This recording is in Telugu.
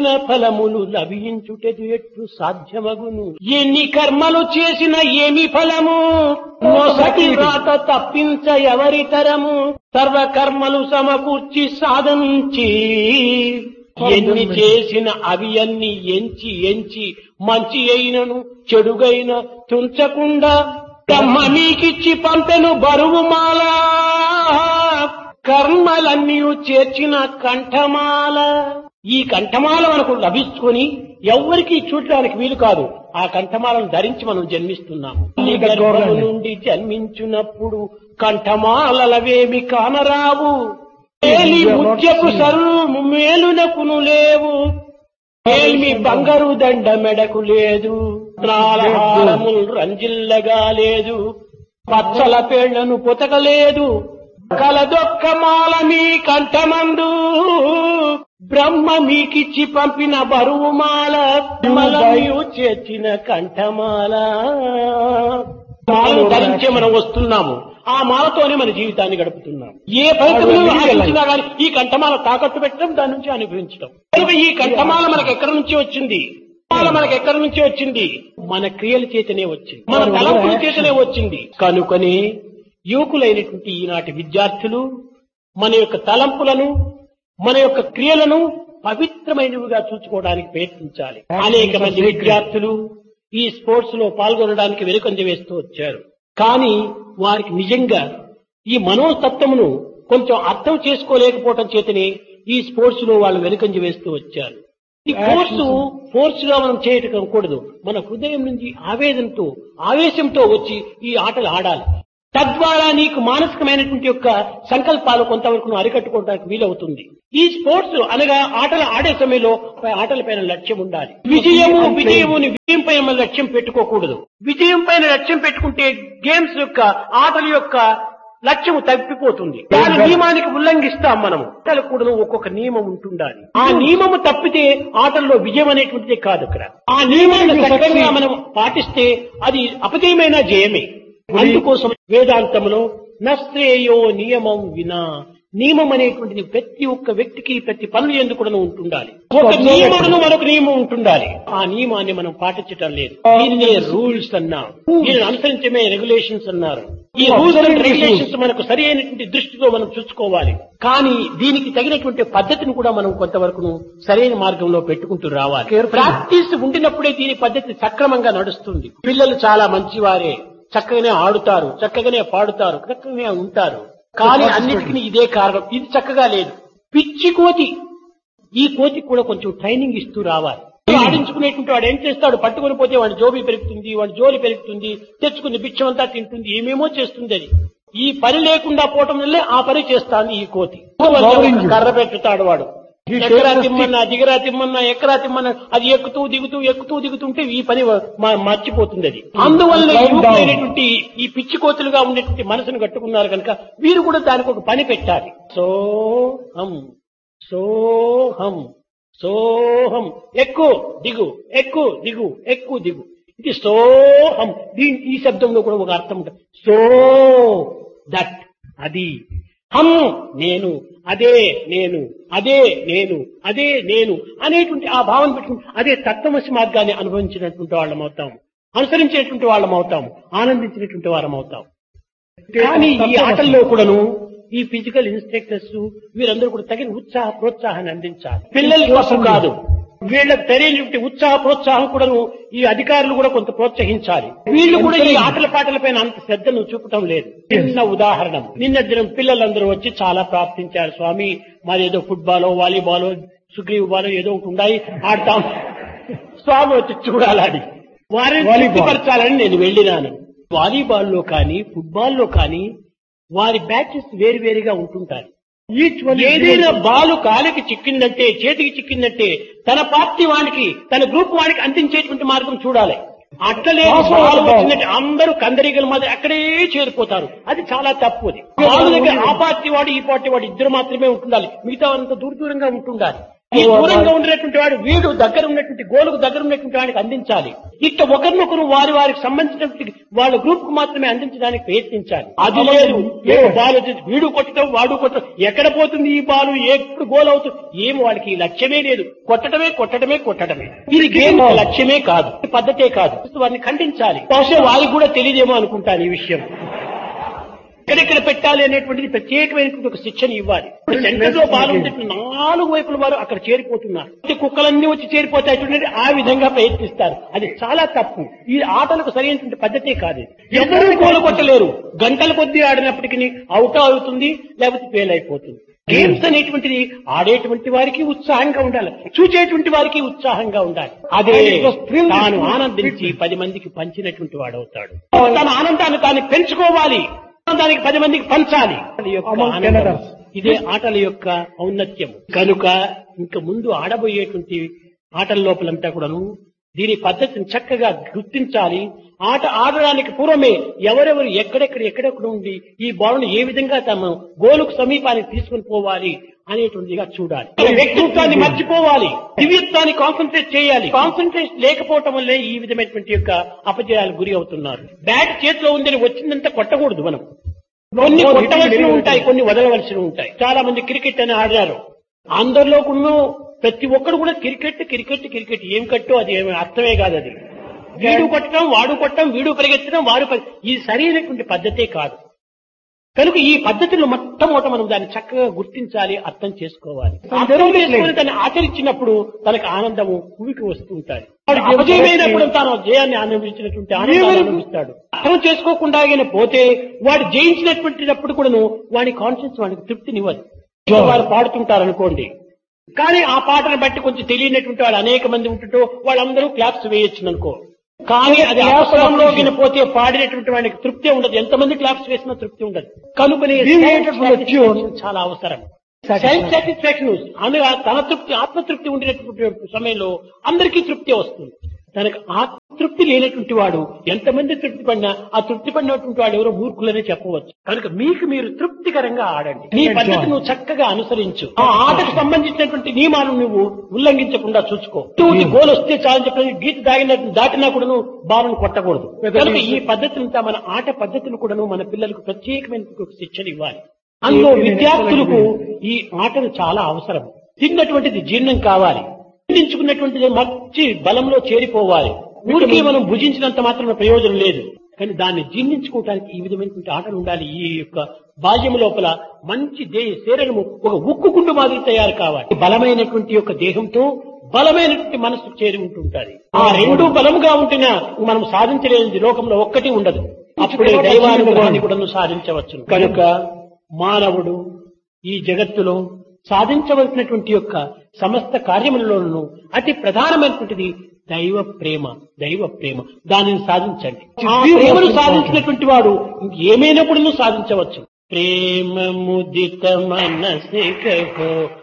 ఫలములు లభించుటది ఎట్లు సాధ్యమగును ఎన్ని కర్మలు చేసిన ఏమి ఫలము నొసటి రాత తప్పించ ఎవరి తరము సర్వ కర్మలు సమకూర్చి సాధనుంచి ఎన్ని చేసిన అవి అన్ని ఎంచి ఎంచి మంచి అయినను చెడుగైన తుంచకుండా బ్రహ్మ మీకిచ్చి పంపెను బరువు మాల కర్మలన్నీ చేర్చిన కంఠమాల ఈ కంఠమాల మనకు లభించుకొని ఎవ్వరికీ చూడడానికి వీలు కాదు ఆ కంఠమాలను ధరించి మనం జన్మిస్తున్నాము ఈ గర్భము నుండి జన్మించినప్పుడు కంఠమాలవేమి కానరావు మేలి ముత్యపు సర్వు మేలునకును లేవు ఏమి బంగారు దండ మెడకు లేదు త్రాళహారములు రంజిల్లగా లేదు పచ్చల పేళ్లను పొతకలేదు కలదొక్క మాల మీ కంఠమందు బ్రహ్మ మీకిచ్చి పంపిన బరువు మాల మలయు చేర్చిన కంఠమాల మాలను ధరించే మనం వస్తున్నాము ఆ మాలతోనే మన జీవితాన్ని గడుపుతున్నాం ఏ ఫలితములు ఆశించినా కానీ ఈ కంఠమాల తాకట్టు పెట్టడం దాని నుంచి అనుభవించడం కనుక ఈ కంఠమాల మనకు ఎక్కడి నుంచి వచ్చింది మాల మనకు ఎక్కడి నుంచి వచ్చింది మన క్రియల చేతనే వచ్చింది మన తలంపుల చేతనే వచ్చింది కనుకనే యువకులైనటువంటి ఈనాటి విద్యార్థులు మన యొక్క తలంపులను మన యొక్క క్రియలను పవిత్రమైనవిగా చూసుకోవడానికి ప్రయత్నించాలి అనేక మంది విద్యార్థులు ఈ స్పోర్ట్స్ లో పాల్గొనడానికి వెనుకంజ వేస్తూ వచ్చారు కానీ వారికి నిజంగా ఈ మనోతత్వమును కొంచెం అర్థం చేసుకోలేకపోవటం చేతనే ఈ స్పోర్ట్స్ లో వాళ్ళు వెనుకంజ వేస్తూ వచ్చారు ఈ కోర్సు ఫోర్స్ గా మనం చేయటం కూడదు మన హృదయం నుంచి ఆవేదనతో ఆవేశంతో వచ్చి ఈ ఆటలు ఆడాలి తద్వారా నీకు మానసికమైనటువంటి యొక్క సంకల్పాలు కొంతవరకు నువ్వు అరికట్టుకోవడానికి వీలవుతుంది ఈ స్పోర్ట్స్ అనగా ఆటలు ఆడే సమయంలో ఆటల పైన లక్ష్యం ఉండాలి విజయము విజయము విజయం పైన మన లక్ష్యం పెట్టుకోకూడదు విజయం పైన లక్ష్యం పెట్టుకుంటే గేమ్స్ యొక్క ఆటల యొక్క లక్ష్యము తప్పిపోతుంది దాని నియమానికి ఉల్లంఘిస్తాం మనము ఆటలు కూడా ఒక్కొక్క నియమం ఉంటుండాలి ఆ నియమము తప్పితే ఆటల్లో విజయం అనేటువంటిది కాదు అక్కడ ఆ నియమాన్ని సక్రమంగా మనం పాటిస్తే అది అపజయమైన జయమే అందుకోసం వేదాంతంలో నశ్రేయో నియమం వినా నియమం అనేటువంటిది ప్రతి ఒక్క వ్యక్తికి ప్రతి పనులు ఎందుకు కూడా ఉంటుండాలి ఒక నియమమును మరొక నియమం ఉంటుండాలి ఆ నియమాన్ని మనం పాటించటం లేదు దీనినే రూల్స్ అన్నారు దీనిని అనుసరించమే రెగ్యులేషన్స్ అన్నారు ఈ రూల్స్ అండ్ రెగ్యులేషన్స్ మనకు సరి అయినటువంటి దృష్టితో మనం చూసుకోవాలి కానీ దీనికి తగినటువంటి పద్ధతిని కూడా మనం కొంతవరకు సరైన మార్గంలో పెట్టుకుంటూ రావాలి ప్రాక్టీస్ ఉండినప్పుడే దీని పద్ధతి సక్రమంగా నడుస్తుంది పిల్లలు చాలా మంచివారే చక్కగానే ఆడుతారు చక్కగానే పాడుతారు చక్కగానే ఉంటారు కానీ అన్నిటికీ ఇదే కారణం ఇది చక్కగా లేదు పిచ్చి కోతి ఈ కోతికి కూడా కొంచెం ట్రైనింగ్ ఇస్తూ రావాలి ఆడించుకునేటువంటి వాడు ఏం చేస్తాడు పట్టుకొని పోతే వాడి జోబి పెరుగుతుంది వాడి జోలి పెరుగుతుంది తెచ్చుకుని బిచ్చమంతా తింటుంది ఏమేమో చేస్తుంది అది ఈ పని లేకుండా పోవటం వల్లే ఆ పని చేస్తాను ఈ కోతి కర్ర పెట్టుతాడు వాడు ఎక్కరా తిమ్మన్నా దిగరా తిమ్మన్నా ఎక్కరా తిమ్మన్నా అది ఎక్కుతూ దిగుతూ ఎక్కుతూ దిగుతుంటే ఈ పని మ- మర్చిపోతుంది అది అందువల్ల యువకులైనటువంటి ఈ పిచ్చి కోతులుగా ఉండేటువంటి మనసును కట్టుకున్నారు కనుక వీరు కూడా దానికి ఒక పని పెట్టాలి సోహం సోహం సోహం ఎక్కు దిగు ఎక్కు దిగు ఎక్కు దిగు ఇది సోహం దీని ఈ శబ్దంలో కూడా ఒక అర్థం ఉంటుంది సో దట్ అది హం నేను అదే నేను అదే నేను అదే నేను అనేటువంటి ఆ భావన పెట్టుకుని అదే తత్వమసి మార్గాన్ని అనుభవించినటువంటి వాళ్ళం అవుతాం అనుసరించేటువంటి వాళ్ళం అవుతాం ఆనందించినటువంటి వారం అవుతాం కానీ ఈ ఆటల్లో కూడాను ఈ ఫిజికల్ ఇన్స్ట్రక్టర్స్ వీరందరూ కూడా తగిన ఉత్సాహ ప్రోత్సాహాన్ని అందించాలి పిల్లల కోసం కాదు వీళ్ళకి తెలియని ఉత్సాహ ప్రోత్సాహం కూడాను ఈ అధికారులు కూడా కొంత ప్రోత్సహించాలి వీళ్ళు కూడా ఈ ఆటల పాటల పైన అంత శ్రద్ధను చూపటం లేదు చిన్న ఉదాహరణ నిన్న దినం పిల్లలందరూ వచ్చి చాలా ప్రార్థించారు స్వామి మాది ఏదో ఫుట్బాలో వాలీబాలో సుగ్రీవ్ బాలో ఏదో ఒకటి ఉన్నాయి ఆడతాం స్వామి వచ్చి చూడాలని వారిని తృప్తిపరచాలని నేను వెళ్ళినాను వాలీబాల్లో కానీ ఫుట్బాల్లో కానీ వారి బ్యాచెస్ వేరువేరుగా ఉంటుంటారు Each one is ఏదైనా బాలు కాలికి చిక్కిందంటే చేతికి చిక్కిందంటే తన పార్టీ వానికి తన గ్రూప్ వానికి అందించేటువంటి మార్గం చూడాలి అట్లలే బాలు వచ్చిందంటే అందరూ కందరీగల మాదిరి అక్కడే చేరిపోతారు అది చాలా తప్పు అది బాలు దగ్గర ఆ పార్టీ వాడు ఈ పార్టీ వాడు ఇద్దరు మాత్రమే ఉంటుండాలి మిగతా అంత దూర దూరంగా ఉంటుండాలి ఈ దూరంగా ఉన్నటువంటి వాడు వీడు దగ్గర ఉన్నటువంటి గోలుకు దగ్గర ఉన్నటువంటి వాడికి అందించాలి ఇట్లా ఒకరినొకరు వారి వారికి సంబంధించినటువంటి వాళ్ళ గ్రూప్ కు మాత్రమే అందించడానికి ప్రయత్నించాలి అది లేదు ఏ బాల్ వచ్చేసి వీడు కొట్టడం వాడు కొట్టడం ఎక్కడ పోతుంది ఈ బాలు ఎప్పుడు గోల్ అవుతుంది ఏం వాళ్ళకి లక్ష్యమే లేదు కొట్టడమే కొట్టడమే కొట్టడమే ఇది గేమ్ లక్ష్యమే కాదు ఇది పద్ధతే కాదు వారిని ఖండించాలి బహుశా వారికి కూడా తెలియదేమో అనుకుంటాను ఈ విషయం ఎక్కడెక్కడ పెట్టాలి అనేటువంటిది ప్రత్యేకమైనటువంటి ఒక శిక్షణ ఇవ్వాలి సెంటర్ లో బాల్ ఉంటే నాలుగు వైపుల వారు అక్కడ చేరిపోతున్నారు ఈ కుక్కలన్నీ వచ్చి చేరిపోతాయి చూడండి ఆ విధంగా ప్రయత్నిస్తారు అది చాలా తప్పు ఈ ఆటలకు సరైనటువంటి పద్ధతే కాదు ఇది. ఎవరూ గోలు కొట్టలేరు గంటల కొద్దీ ఆడినప్పటికీ అవుట్ అవుతుంది లేకపోతే ఫెయిల్ అయిపోతుంది గేమ్స్ అనేటువంటిది ఆడేటువంటి వారికి ఉత్సాహంగా ఉండాలి చూసేటువంటి వారికి ఉత్సాహంగా ఉండాలి అదే తాను ఆనందించి పది మందికి పంచినటువంటి వాడవుతాడు తన ఆనందాన్ని తాను పెంచుకోవాలి ఆనందానికి పది మందికి పంచాలి ఆటల యొక్క Among ఆనందం. Canadians. ఇదే ఆటల యొక్క ఔన్నత్యం కనుక ఇంక ముందు ఆడబోయేటువంటి ఆటల లోపలంతా కూడాను దీని పద్ధతిని చక్కగా గుర్తించాలి ఆట ఆడడానికి పూర్వమే ఎవరెవరు ఎక్కడెక్కడ ఎక్కడెక్కడ ఉండి ఈ బాలును ఏ విధంగా తమ గోలుకు సమీపానికి తీసుకుని పోవాలి అనేటువంటిదిగా చూడాలి వ్యక్తిత్వాన్ని మర్చిపోవాలి దివ్యత్వాన్ని కాన్సన్ట్రేట్ చేయాలి కాన్సన్ట్రేట్ లేకపోవటం వల్లే ఈ విధమైనటువంటి యొక్క అపజయాలకు గురి అవుతున్నారు బ్యాట్ చేతిలో ఉందని వచ్చిందంతా కొట్టకూడదు మనం కొన్ని కొట్టవలసి ఉంటాయి కొన్ని వదలవలసి ఉంటాయి చాలా మంది క్రికెట్ అని ఆడారు అందరిలో కూడా ప్రతి ఒక్కరు కూడా క్రికెట్ క్రికెట్ క్రికెట్ ఏం కట్టో అది ఏమి అర్థమే కాదు అది వీడు కొట్టడం వాడు కొట్టడం వీడు పరిగెత్తడం వాడు పరి- ఇది సరైనటువంటి పద్ధతే కాదు కనుక ఈ పద్ధతిలో మొట్టమొదట మనం దాన్ని చక్కగా గుర్తించాలి అర్థం చేసుకోవాలి అర్థం చేసుకుని దాన్ని ఆచరించినప్పుడు తనకు ఆనందము భూమికి వస్తూ ఉంటాయి వాడు అపజయమైనప్పుడు తాను జయాన్ని అనుభవించినటువంటి ఆనందాన్ని అనుభవిస్తాడు అర్థం చేసుకోకుండా ఆయన పోతే వాడు జయించినటువంటిప్పుడు కూడాను వాడి కాన్షియన్స్ వాడికి తృప్తినివ్వదు వారు పాడుతుంటారు అనుకోండి కానీ ఆ పాటను బట్టి కొంచెం తెలియనటువంటి వాళ్ళు అనేక మంది ఉంటుంటో వాళ్ళందరూ క్లాప్స్ వేయొచ్చు అనుకో కానీ అది అవసరంలోకి పోతే పాడినటువంటి వాడికి తృప్తి ఉండదు ఎంతమంది క్లాప్స్ వేసినా తృప్తి ఉండదు కనుకనే Being hated for the tune. satisfaction చాలా అవసరం సెల్ఫ్ సాటిస్ఫాక్షన్ అనగా తన తృప్తి ఆత్మతృప్తి ఉండేటటువంటి సమయంలో అందరికీ తృప్తి వస్తుంది తనకు ఆత్మతృప్తి లేనటువంటి వాడు ఎంతమంది తృప్తి పడినా ఆ తృప్తి పడినటువంటి వాడు ఎవరో మూర్ఖులనే చెప్పవచ్చు కనుక మీకు మీరు తృప్తికరంగా ఆడండి నీ పద్ధతి నువ్వు చక్కగా అనుసరించు ఆ ఆటకు సంబంధించినటువంటి నియమాలను నువ్వు ఉల్లంఘించకుండా చూసుకో నువ్వు గోల్ వస్తే చాలని చెప్పి గీత దాగినట్టు దాటినా కూడా నువ్వు బాలను కొట్టకూడదు కనుక ఈ పద్ధతిని మన ఆట పద్ధతిని కూడాను మన పిల్లలకు ప్రత్యేకమైన ఒక శిక్షణ ఇవ్వాలి అందులో విద్యార్థులకు ఈ ఆటలు చాలా అవసరం తిన్నటువంటిది జీర్ణం కావాలి జీర్ణించుకున్నటువంటిది మంచి బలంలో చేరిపోవాలి ఊరికి మనం భుజించినంత మాత్రం ప్రయోజనం లేదు కానీ దాన్ని జీర్ణించుకోవడానికి ఈ విధమైనటువంటి ఆటలు ఉండాలి ఈ యొక్క బాల్యం లోపల మంచి దే శరీరము ఒక ఉక్కు గుండు మాదిరి తయారు కావాలి బలమైనటువంటి యొక్క దేహంతో బలమైనటువంటి మనసు చేరి ఉంటుంటారు ఆ రెండు బలముగా ఉంటేనే మనం సాధించలేనిది లోకంలో ఒక్కటి ఉండదు అప్పుడే దైవానుగ్రహాన్ని కూడా సాధించవచ్చు కనుక మానవుడు ఈ జగత్తులో సాధించవలసినటువంటి యొక్క సమస్త కార్యములలోనూ అతి ప్రధానమైనటువంటిది దైవ ప్రేమ దైవ ప్రేమ దానిని సాధించండి ఆ ప్రేమను సాధించినటువంటి వాడు ఏమైనప్పుడు సాధించవచ్చు ప్రేమ ముదిత మనసికో